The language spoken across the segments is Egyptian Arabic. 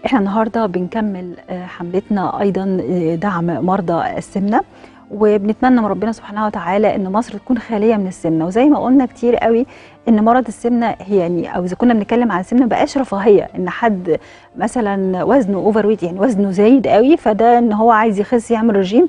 احنا النهارده بنكمل آه، حملتنا ايضا آه، دعم مرضى السمنه وبنتمنى من ربنا سبحانه وتعالى ان مصر تكون خاليه من السمنه وزي ما قلنا كتير قوي ان مرض السمنه هي يعني او اذا كنا بنتكلم عن السمنه بقاش رفاهيه ان حد مثلا وزنه اوفر ويت يعني وزنه زايد قوي فده ان هو عايز يخس يعمل رجيم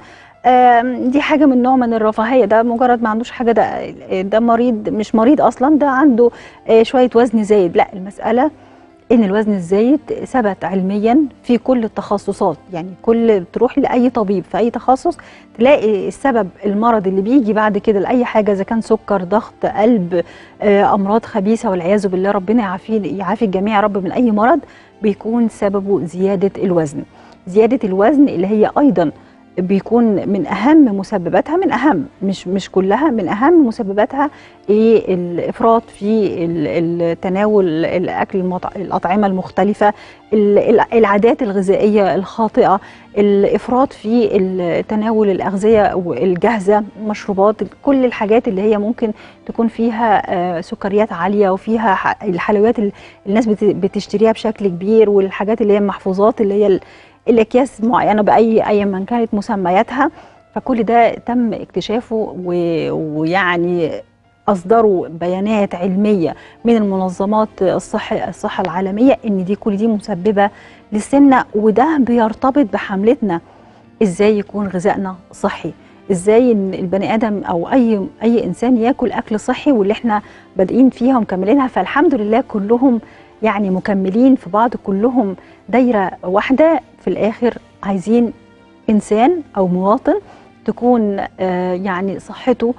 آم، دي حاجه من نوع من الرفاهيه ده مجرد ما عندوش حاجه ده ده مريض مش مريض اصلا ده عنده آه، شويه وزن زايد لا المساله ان الوزن الزايد ثبت علميا في كل التخصصات يعني كل تروح لاي طبيب في اي تخصص تلاقي السبب المرض اللي بيجي بعد كده لاي حاجه اذا كان سكر ضغط قلب آه، امراض خبيثه والعياذ بالله ربنا يعافينا يعافي الجميع يا رب من اي مرض بيكون سببه زياده الوزن زياده الوزن اللي هي ايضا بيكون من اهم مسبباتها من اهم مش مش كلها من اهم مسبباتها ايه الافراط في ال- التناول الاكل المط- الاطعمه المختلفه ال- ال- العادات الغذائيه الخاطئه الافراط في ال- تناول الاغذيه الجاهزه المشروبات كل الحاجات اللي هي ممكن تكون فيها آه، سكريات عاليه وفيها ح- الحلويات اللي الناس بت- بتشتريها بشكل كبير والحاجات اللي هي المحفوظات اللي هي ال- الاكياس معينه باي اي من كانت مسمياتها فكل ده تم اكتشافه و- ويعني اصدروا بيانات علميه من المنظمات الصحه الصحه العالميه ان دي كل دي مسببه للسمنه وده بيرتبط بحملتنا ازاي يكون غذائنا صحي ازاي ان البني ادم او اي اي انسان ياكل اكل صحي واللي احنا بادئين فيها ومكملينها فالحمد لله كلهم يعني مكملين في بعض كلهم دايره واحده في الاخر عايزين انسان او مواطن تكون آه، يعني صحته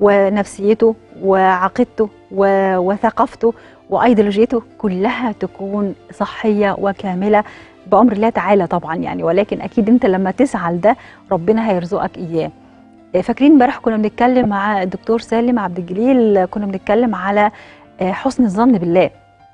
ونفسيته وعقيدته و- وثقافته وايديولوجيته كلها تكون صحيه وكامله بامر الله تعالى طبعا يعني ولكن اكيد انت لما تسعى لده ربنا هيرزقك اياه آه، فاكرين امبارح كنا بنتكلم مع الدكتور سالم عبد الجليل كنا بنتكلم على آه، حسن الظن بالله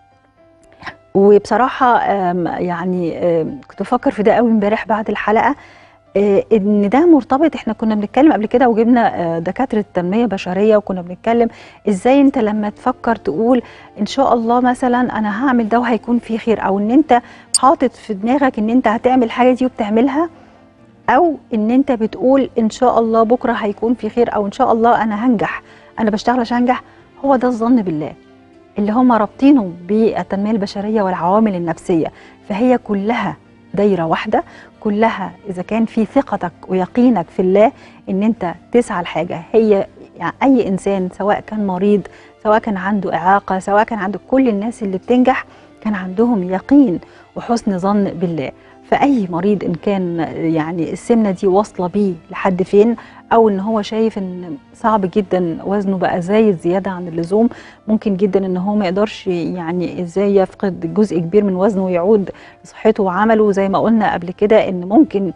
وبصراحه آم، يعني آم، كنت بفكر في ده قوي امبارح بعد الحلقه آه، ان ده مرتبط احنا كنا بنتكلم قبل كده وجبنا آه، دكاتره تنميه بشريه وكنا بنتكلم ازاي انت لما تفكر تقول ان شاء الله مثلا انا هعمل ده وهيكون في خير او ان انت حاطط في دماغك ان انت هتعمل الحاجه دي وبتعملها او ان انت بتقول ان شاء الله بكره هيكون في خير او ان شاء الله انا هنجح انا بشتغل عشان انجح هو ده الظن بالله اللي هم رابطينه بالتنميه البشريه والعوامل النفسيه فهي كلها دايره واحده كلها اذا كان في ثقتك ويقينك في الله ان انت تسعى لحاجه هي يعني اي انسان سواء كان مريض سواء كان عنده اعاقه سواء كان عنده كل الناس اللي بتنجح كان عندهم يقين وحسن ظن بالله فاي مريض ان كان يعني السمنه دي واصله بيه لحد فين او ان هو شايف ان صعب جدا وزنه بقى زايد زياده عن اللزوم ممكن جدا ان هو ما يقدرش يعني ازاي يفقد جزء كبير من وزنه ويعود لصحته وعمله زي ما قلنا قبل كده ان ممكن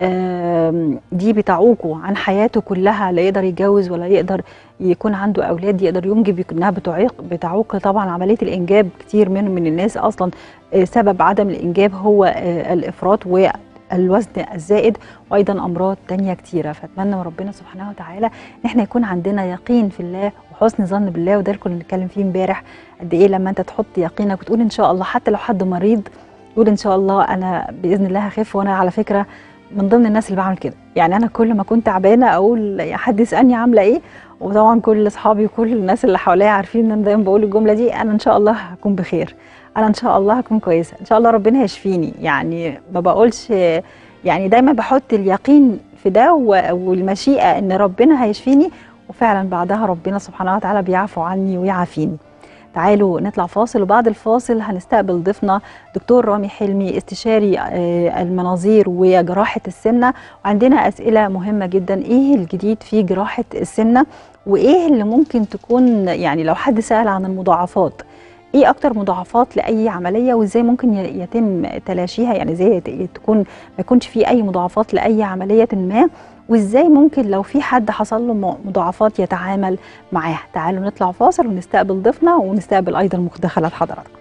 آم، دي بتعوقه عن حياته كلها لا يقدر يتجوز ولا يقدر يكون عنده اولاد يقدر ينجب يكونها بتعيق بتعوق طبعا عمليه الانجاب كتير من من الناس اصلا آه، سبب عدم الانجاب هو آه، الافراط والوزن الزائد وايضا امراض تانية كتيره فاتمنى من ربنا سبحانه وتعالى ان احنا يكون عندنا يقين في الله وحسن ظن بالله وده اللي كنا بنتكلم فيه امبارح قد ايه لما انت تحط يقينك وتقول ان شاء الله حتى لو حد مريض تقول ان شاء الله انا باذن الله هخف وانا على فكره من ضمن الناس اللي بعمل كده يعني انا كل ما كنت تعبانه اقول حد يسالني عامله ايه وطبعا كل اصحابي وكل الناس اللي حواليا عارفين ان انا دايما بقول الجمله دي انا ان شاء الله هكون بخير انا ان شاء الله هكون كويسه ان شاء الله ربنا هيشفيني يعني ما بقولش يعني دايما بحط اليقين في ده و- والمشيئه ان ربنا هيشفيني وفعلا بعدها ربنا سبحانه وتعالى بيعفو عني ويعافيني تعالوا نطلع فاصل وبعد الفاصل هنستقبل ضيفنا دكتور رامي حلمي استشاري آه، المناظير وجراحة السمنة وعندنا أسئلة مهمة جدا إيه الجديد في جراحة السمنة وإيه اللي ممكن تكون يعني لو حد سأل عن المضاعفات ايه اكتر مضاعفات لاي عمليه وازاي ممكن ي- يتم تلاشيها يعني ازاي يت- تكون ما يكونش في اي مضاعفات لاي عمليه ما وازاي ممكن لو في حد حصل له م- مضاعفات يتعامل معاها تعالوا نطلع فاصل ونستقبل ضيفنا ونستقبل ايضا مداخلات حضراتكم